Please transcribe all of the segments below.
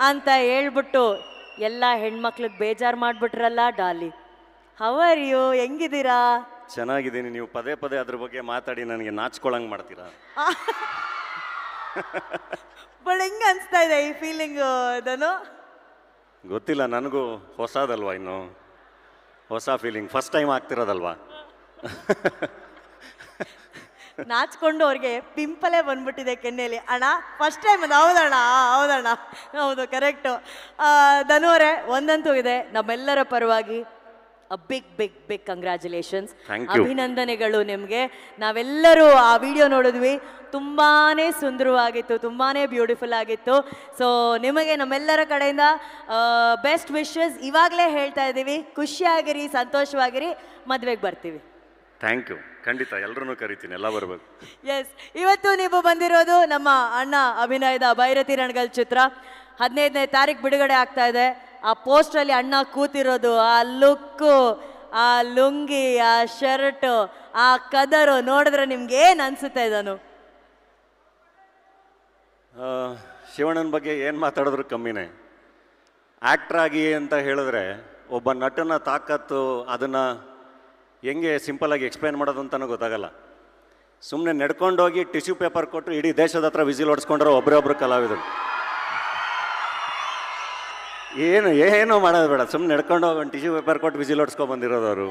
ಅಂತ ಹೇಳ್ಬಿಟ್ಟು ಎಲ್ಲ ಹೆಣ್ಮಕ್ಳಿಗೆ ಬೇಜಾರು ಮಾಡ್ಬಿಟ್ರಲ್ಲ ಡಾಲಿ ಹವರ್ ಯು ಹೆಂಗಿದ್ದೀರಾ ಚೆನ್ನಾಗಿದ್ದೀನಿ ನೀವು ಪದೇ ಪದೇ ಅದ್ರ ಬಗ್ಗೆ ಮಾತಾಡಿ ನನಗೆ ನಾಚ್ಕೊಳಂಗೆ ಮಾಡ್ತೀರಾ ಬಟ್ ಹೆಂಗ್ ಅನ್ಸ್ತಾ ಇದೆ ಈ ಫೀಲಿಂಗ್ ಇದನ್ನು ಗೊತ್ತಿಲ್ಲ ನನಗೂ ಹೊಸದಲ್ವಾ ಇನ್ನು ಹೊಸ ಫೀಲಿಂಗ್ ಫಸ್ಟ್ ಟೈಮ್ ಆಗ್ತಿರೋದಲ್ವಾ ನಾಚ್ಕೊಂಡು ಅವ್ರಿಗೆ ಪಿಂಪಲೇ ಬಂದ್ಬಿಟ್ಟಿದೆ ಕೆನ್ನೆಯಲ್ಲಿ ಅಣ್ಣ ಫಸ್ಟ್ ಟೈಮ್ ಅದು ಹೌದಣ್ಣ ಆ, ಹೌದಣ್ಣ ಹೌದು ಕರೆಕ್ಟು ಧನು ಅವರೇ ಒಂದಂತೂ ಇದೆ ನಮ್ಮೆಲ್ಲರ ಪರವಾಗಿ big big big congratulations Thank you. ಅಭಿನಂದನೆಗಳು ನಿಮಗೆ ನಾವೆಲ್ಲರೂ ಆ ವಿಡಿಯೋ ನೋಡಿದ್ವಿ ತುಂಬಾನೇ ಸುಂದರವಾಗಿತ್ತು ತುಂಬಾನೇ ಬ್ಯೂಟಿಫುಲ್ ಆಗಿತ್ತು ಸೊ ನಿಮಗೆ ನಮ್ಮೆಲ್ಲರ ಕಡೆಯಿಂದ ಬೆಸ್ಟ್ ವಿಶಸ್ ಇವಾಗಲೇ ಹೇಳ್ತಾ ಇದ್ದೀವಿ ಖುಷಿಯಾಗಿರಿ ಸಂತೋಷವಾಗಿರಿ ಮದುವೆಗೆ ಬರ್ತೀವಿ ಥ್ಯಾಂಕ್ ಯು ಖಂಡಿತ ಎಲ್ಲರೂ ಕರಿತೀನಿ ಎಲ್ಲ ಬರಬೇಕು ಎಸ್ ಇವತ್ತು ನೀವು ಬಂದಿರೋದು ನಮ್ಮ ಅಣ್ಣ ಅಭಿನಯದ ಭೈರತಿ ರಣಗಲ್ ಚಿತ್ರ ಹದಿನೈದನೇ ತಾರೀಕು ಬಿಡುಗಡೆ ಆಗ್ತಾ ಇದೆ ಆ ಪೋಸ್ಟಲ್ಲಿ ಅಣ್ಣ ಕೂತಿರೋದು ಆ ಲುಕ್ಕು ಆ ಲುಂಗಿ ಆ ಶರ್ಟು ಆ ಕದರು ನೋಡಿದ್ರೆ ನಿಮ್ಗೆ ಏನು ಅನ್ಸುತ್ತೆ ಇದನ್ನು ಶಿವಣ್ಣನ ಬಗ್ಗೆ ಏನು ಮಾತಾಡಿದ್ರು ಕಮ್ಮಿನೇ ಆ್ಯಕ್ಟ್ರ್ ಆಗಿ ಅಂತ ಹೇಳಿದ್ರೆ ಒಬ್ಬ ನಟನ ತಾಕತ್ತು ಅದನ್ನು ಹೆಂಗೆ ಸಿಂಪಲಾಗಿ ಎಕ್ಸ್ಪ್ಲೈನ್ ಮಾಡೋದು ಅಂತಲೂ ಗೊತ್ತಾಗಲ್ಲ ಸುಮ್ಮನೆ ನಡ್ಕೊಂಡೋಗಿ ಟಿಶ್ಯೂ ಪೇಪರ್ ಕೊಟ್ಟು ಇಡೀ ದೇಶದ ಹತ್ರ ವಿಸಿಲ್ ಹೊಡ್ಸ್ಕೊಂಡ್ರೆ ಒಬ್ಬರೇ ಒಬ್ಬರು ಕಲಾವಿದರು ಏನು ಏನೂ ಮಾಡೋದು ಬೇಡ ಸುಮ್ಮನೆ ನಡ್ಕೊಂಡು ಹೋಗಿ ಒಂದು ಟಿಶ್ಯೂ ಪೇಪರ್ ಕೊಟ್ಟು ವಿಸಿಲ್ ಹೊಡ್ಸ್ಕೊಂಡು ಬಂದಿರೋದು ಅವರು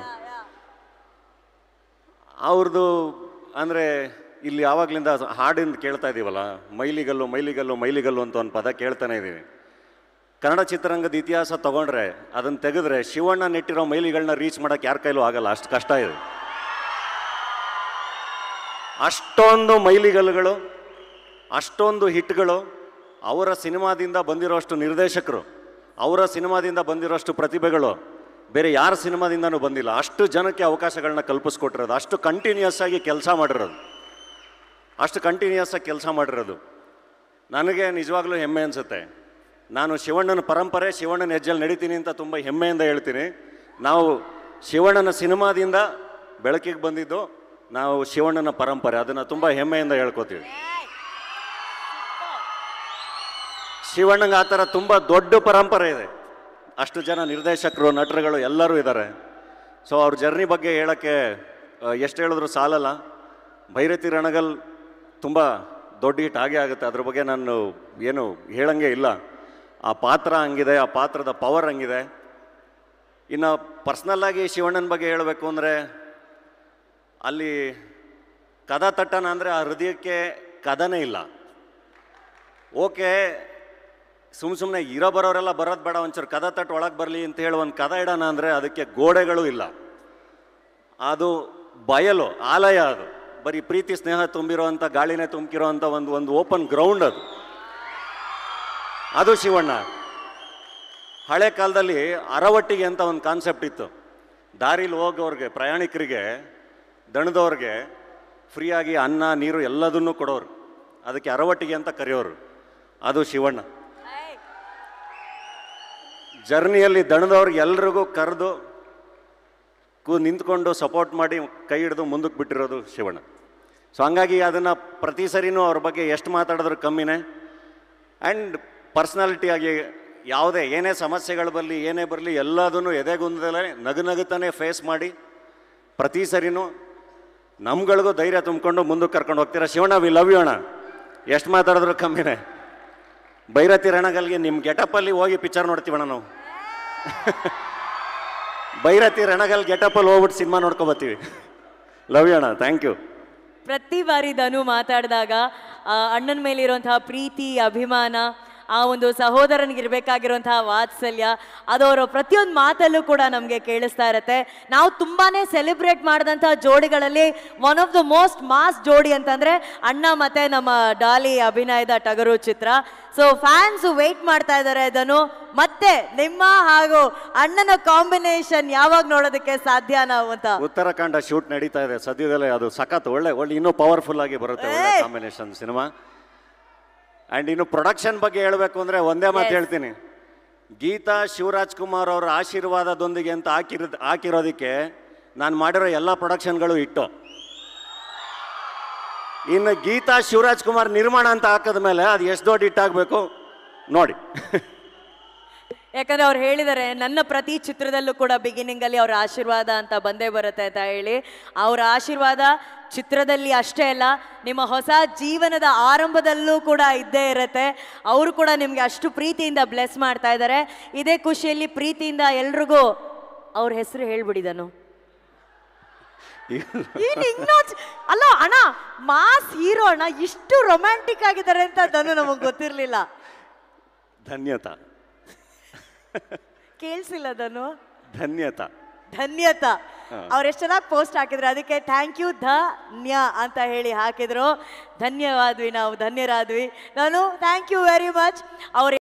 ಅವ್ರದ್ದು ಅಂದರೆ ಇಲ್ಲಿ ಯಾವಾಗಲಿಂದ ಹಾಡಿಂದ ಕೇಳ್ತಾ ಇದ್ದೀವಲ್ಲ ಮೈಲಿಗಲ್ಲು ಮೈಲಿಗಲ್ಲು ಮೈಲಿಗಲ್ಲು ಅಂತ ಒಂದು ಪದ ಕೇಳ್ತಾನೆ ಇದ್ದೀವಿ ಕನ್ನಡ ಚಿತ್ರರಂಗದ ಇತಿಹಾಸ ತಗೊಂಡ್ರೆ ಅದನ್ನು ತೆಗೆದ್ರೆ ಶಿವಣ್ಣ ನೆಟ್ಟಿರೋ ಮೈಲಿಗಳನ್ನ ರೀಚ್ ಮಾಡೋಕ್ಕೆ ಯಾರ ಕೈಲೂ ಆಗಲ್ಲ ಅಷ್ಟು ಕಷ್ಟ ಇದೆ ಅಷ್ಟೊಂದು ಮೈಲಿಗಲ್ಲುಗಳು ಅಷ್ಟೊಂದು ಹಿಟ್ಗಳು ಅವರ ಸಿನಿಮಾದಿಂದ ಬಂದಿರೋಷ್ಟು ನಿರ್ದೇಶಕರು ಅವರ ಸಿನಿಮಾದಿಂದ ಬಂದಿರೋಷ್ಟು ಪ್ರತಿಭೆಗಳು ಬೇರೆ ಯಾರ ಸಿನಿಮಾದಿಂದನೂ ಬಂದಿಲ್ಲ ಅಷ್ಟು ಜನಕ್ಕೆ ಅವಕಾಶಗಳನ್ನ ಕಲ್ಪಿಸ್ಕೊಟ್ಟಿರೋದು ಅಷ್ಟು ಕಂಟಿನ್ಯೂಸ್ ಆಗಿ ಕೆಲಸ ಮಾಡಿರೋದು ಅಷ್ಟು ಕಂಟಿನ್ಯೂಸ್ ಆಗಿ ಕೆಲಸ ಮಾಡಿರೋದು ನನಗೆ ನಿಜವಾಗ್ಲೂ ಹೆಮ್ಮೆ ಅನಿಸುತ್ತೆ ನಾನು ಶಿವಣ್ಣನ ಪರಂಪರೆ ಶಿವಣ್ಣನ ಹೆಜ್ಜೆಲ್ಲಿ ನಡೀತೀನಿ ಅಂತ ತುಂಬ ಹೆಮ್ಮೆಯಿಂದ ಹೇಳ್ತೀನಿ ನಾವು ಶಿವಣ್ಣನ ಸಿನಿಮಾದಿಂದ ಬೆಳಕಿಗೆ ಬಂದಿದ್ದು ನಾವು ಶಿವಣ್ಣನ ಪರಂಪರೆ ಅದನ್ನು ತುಂಬ ಹೆಮ್ಮೆಯಿಂದ ಹೇಳ್ಕೊತೀವಿ ಶಿವಣ್ಣಂಗೆ ಆ ಥರ ತುಂಬ ದೊಡ್ಡ ಪರಂಪರೆ ಇದೆ ಅಷ್ಟು ಜನ ನಿರ್ದೇಶಕರು ನಟರುಗಳು ಎಲ್ಲರೂ ಇದ್ದಾರೆ ಸೊ ಅವ್ರ ಜರ್ನಿ ಬಗ್ಗೆ ಹೇಳೋಕ್ಕೆ ಎಷ್ಟು ಹೇಳಿದ್ರು ಸಾಲಲ್ಲ ಭೈರತಿ ರಣಗಲ್ ತುಂಬ ದೊಡ್ಡ ಹಿಟ್ ಆಗೇ ಆಗುತ್ತೆ ಅದ್ರ ಬಗ್ಗೆ ನಾನು ಏನು ಹೇಳಂಗೆ ಇಲ್ಲ ಆ ಪಾತ್ರ ಹಂಗಿದೆ ಆ ಪಾತ್ರದ ಪವರ್ ಹಂಗಿದೆ ಇನ್ನು ಪರ್ಸ್ನಲ್ಲಾಗಿ ಶಿವಣ್ಣನ ಬಗ್ಗೆ ಹೇಳಬೇಕು ಅಂದರೆ ಅಲ್ಲಿ ಕದ ತಟ್ಟನ ಅಂದರೆ ಆ ಹೃದಯಕ್ಕೆ ಕದನೇ ಇಲ್ಲ ಓಕೆ ಸುಮ್ಮ ಸುಮ್ಮನೆ ಇರೋ ಬರೋರೆಲ್ಲ ಬರೋದು ಬೇಡ ಒಂಚೂರು ಕದ ತಟ್ಟು ಒಳಗೆ ಬರಲಿ ಅಂತ ಹೇಳಿ ಒಂದು ಕದ ಇಡೋಣ ಅಂದರೆ ಅದಕ್ಕೆ ಗೋಡೆಗಳು ಇಲ್ಲ ಅದು ಬಯಲು ಆಲಯ ಅದು ಬರೀ ಪ್ರೀತಿ ಸ್ನೇಹ ತುಂಬಿರೋ ಅಂಥ ಗಾಳಿನೇ ತುಂಬಿರೋ ಅಂಥ ಒಂದು ಒಂದು ಓಪನ್ ಗ್ರೌಂಡ್ ಅದು ಅದು ಶಿವಣ್ಣ ಹಳೆ ಕಾಲದಲ್ಲಿ ಅರವಟ್ಟಿಗೆ ಅಂತ ಒಂದು ಕಾನ್ಸೆಪ್ಟ್ ಇತ್ತು ದಾರಿಲಿ ಹೋಗೋರಿಗೆ ಪ್ರಯಾಣಿಕರಿಗೆ ದಣದವ್ರಿಗೆ ಫ್ರೀಯಾಗಿ ಅನ್ನ ನೀರು ಎಲ್ಲದನ್ನೂ ಕೊಡೋರು ಅದಕ್ಕೆ ಅರವಟ್ಟಿಗೆ ಅಂತ ಕರೆಯೋರು ಅದು ಶಿವಣ್ಣ ಜರ್ನಿಯಲ್ಲಿ ದಣದವ್ರಿಗೆ ಎಲ್ರಿಗೂ ಕರೆದು ಕೂ ನಿಂತ್ಕೊಂಡು ಸಪೋರ್ಟ್ ಮಾಡಿ ಕೈ ಹಿಡಿದು ಮುಂದಕ್ಕೆ ಬಿಟ್ಟಿರೋದು ಶಿವಣ್ಣ ಸೊ ಹಂಗಾಗಿ ಅದನ್ನು ಪ್ರತಿ ಸರಿನೂ ಅವ್ರ ಬಗ್ಗೆ ಎಷ್ಟು ಮಾತಾಡಿದ್ರು ಕಮ್ಮಿನೇ ಆ್ಯಂಡ್ ಪರ್ಸ್ನಾಲಿಟಿಯಾಗಿ ಯಾವುದೇ ಏನೇ ಸಮಸ್ಯೆಗಳು ಬರಲಿ ಏನೇ ಬರಲಿ ಎಲ್ಲದನ್ನು ಎದೆಗುಂದಲೇ ನಗು ನಗುತ್ತಾನೆ ಫೇಸ್ ಮಾಡಿ ಪ್ರತಿ ಸರಿನೂ ನಮ್ಗಳಿಗೂ ಧೈರ್ಯ ತುಂಬಿಕೊಂಡು ಮುಂದಕ್ಕೆ ಕರ್ಕೊಂಡು ಹೋಗ್ತೀರಾ ಶಿವಣ್ಣ ವಿ ಲವ್ ಯು ಅಣ್ಣ ಎಷ್ಟು ಮಾತಾಡಿದ್ರು ಕಮ್ಮಿನೇ ಭೈರತಿ ರಣಗಲ್ಗೆ ನಿಮ್ಮ ಗೆಟಪ್ಪಲ್ಲಿ ಹೋಗಿ ಪಿಕ್ಚರ್ ನೋಡ್ತೀವಣ್ಣ ನಾವು ಭೈರತಿ ರಣಗಲ್ ಗೆಟಪ್ಪಲ್ಲಿ ಹೋಗ್ಬಿಟ್ಟು ಸಿನಿಮಾ ನೋಡ್ಕೊಬತ್ತೀವಿ ಲವ್ ಯು ಅಣ್ಣ ಥ್ಯಾಂಕ್ ಯು ಪ್ರತಿ ಬಾರಿ ಧನು ಮಾತಾಡಿದಾಗ ಅಣ್ಣನ ಮೇಲಿರುವಂತಹ ಪ್ರೀತಿ ಅಭಿಮಾನ ಆ ಒಂದು ಸಹೋದರನಿಗಿರ್ಬೇಕಾಗಿರುವಂತಹ ವಾತ್ಸಲ್ಯ ಅದು ಅವರ ಪ್ರತಿಯೊಂದು ಮಾತಲ್ಲೂ ಕೂಡ ನಮಗೆ ಕೇಳಿಸ್ತಾ ಇರುತ್ತೆ ನಾವು ತುಂಬಾನೇ ಸೆಲೆಬ್ರೇಟ್ ಮಾಡಿದಂತಹ ಜೋಡಿಗಳಲ್ಲಿ one of the most mass ಜೋಡಿ ಅಂತಂದ್ರೆ ಅಣ್ಣ ಮತ್ತೆ ನಮ್ಮ ಡಾಲಿ ಅಭಿನಯದ ಟಗರು ಚಿತ್ರ ಸೊ ಫ್ಯಾನ್ಸ್ ವೆಯ್ಟ್ ಮಾಡ್ತಾ ಇದ್ದಾರೆ ಧನು ಮತ್ತೆ ನಿಮ್ಮ ಹಾಗೂ ಅಣ್ಣನ ಕಾಂಬಿನೇಷನ್ ಯಾವಾಗ ನೋಡೋದಕ್ಕೆ ಸಾಧ್ಯ ನಾವು ಅಂತ ಉತ್ತರಾಖಂಡ ಶೂಟ್ ನಡೀತಾ ಇದೆ ಸದ್ಯದಲ್ಲೇ ಅದು ಸಖತ್ ಒಳ್ಳೆ ಒಳ್ಳೆ ಇನ್ನೂ ಪವರ್ಫುಲ್ ಆಗಿ ಬರುತ್ತೆ ಒಳ್ಳೆ ಏಯ್! ಕಾಂಬಿನೇಷನ್ ಸಿನಿಮಾ ಆ್ಯಂಡ್ ಇನ್ನು ಪ್ರೊಡಕ್ಷನ್ ಬಗ್ಗೆ ಹೇಳಬೇಕು ಅಂದರೆ ಒಂದೇ ಮಾತು Yes. ಹೇಳ್ತೀನಿ ಗೀತಾ ಶಿವರಾಜ್ ಕುಮಾರ್ ಅವರ ಆಶೀರ್ವಾದದೊಂದಿಗೆ ಅಂತ ಹಾಕಿರೋ ಹಾಕಿರೋದಕ್ಕೆ ನಾನು ಮಾಡಿರೋ ಎಲ್ಲ ಪ್ರೊಡಕ್ಷನ್ಗಳು ಇಟ್ಟು ಇನ್ನು ಗೀತಾ ಶಿವರಾಜ್ ಕುಮಾರ್ ನಿರ್ಮಾಣ ಅಂತ ಹಾಕಿದ ಮೇಲೆ ಅದು ಎಷ್ಟು ದೊಡ್ಡ ಹಿಟ್ಟಾಗಬೇಕು ನೋಡಿ ಯಾಕಂದ್ರೆ ಅವ್ರು ಹೇಳಿದ್ದಾರೆ ನನ್ನ ಪ್ರತಿ ಚಿತ್ರದಲ್ಲೂ ಕೂಡ ಬಿಗಿನಿಂಗ್ ಅಲ್ಲಿ ಅವ್ರ ಆಶೀರ್ವಾದ ಅಂತ ಬಂದೇ ಬರುತ್ತೆ ಅಂತ ಹೇಳಿ ಅವರ ಆಶೀರ್ವಾದ ಚಿತ್ರದಲ್ಲಿ ಅಷ್ಟೇ ಅಲ್ಲ ನಿಮ್ಮ ಹೊಸ ಜೀವನದ ಆರಂಭದಲ್ಲೂ ಕೂಡ ಇದ್ದೇ ಇರುತ್ತೆ ಅವರು ಕೂಡ ನಿಮಗೆ ಅಷ್ಟು ಪ್ರೀತಿಯಿಂದ ಬ್ಲೆಸ್ ಮಾಡ್ತಾ ಇದ್ದಾರೆ ಇದೇ ಖುಷಿಯಲ್ಲಿ ಪ್ರೀತಿಯಿಂದ ಎಲ್ರಿಗೂ ಅವ್ರ ಹೆಸರು ಹೇಳ್ಬಿಡಿದನು ಏನ್ ಇನ್ನೂ ಚ- ಅಲ್ಲ ಅಣ್ಣ ಮಾಸ್ ಹೀರೋ ಅಣ್ಣ ಇಷ್ಟು ರೊಮ್ಯಾಂಟಿಕ್ ಆಗಿದ್ದಾರೆ ಅಂತ ಅದನ್ನು ನಮಗೆ ಗೊತ್ತಿರ್ಲಿಲ್ಲ ಧನ್ಯತ ಕೇಳಿಸಿಲ್ಲ ಅದನ್ನು ಧನ್ಯತ ಧನ್ಯತ ಅವ್ರು ಎಷ್ಟು ಚೆನ್ನಾಗಿ ಪೋಸ್ಟ್ ಹಾಕಿದ್ರು ಅದಕ್ಕೆ ಥ್ಯಾಂಕ್ ಯು ಧನ್ಯ ಅಂತ ಹೇಳಿ ಹಾಕಿದ್ರು ಧನ್ಯವಾದ್ವಿ ನಾವು ಧನ್ಯರಾದ್ವಿ ನಾನು ಥ್ಯಾಂಕ್ ಯು ವೆರಿ ಮಚ್ ಅವ್ರ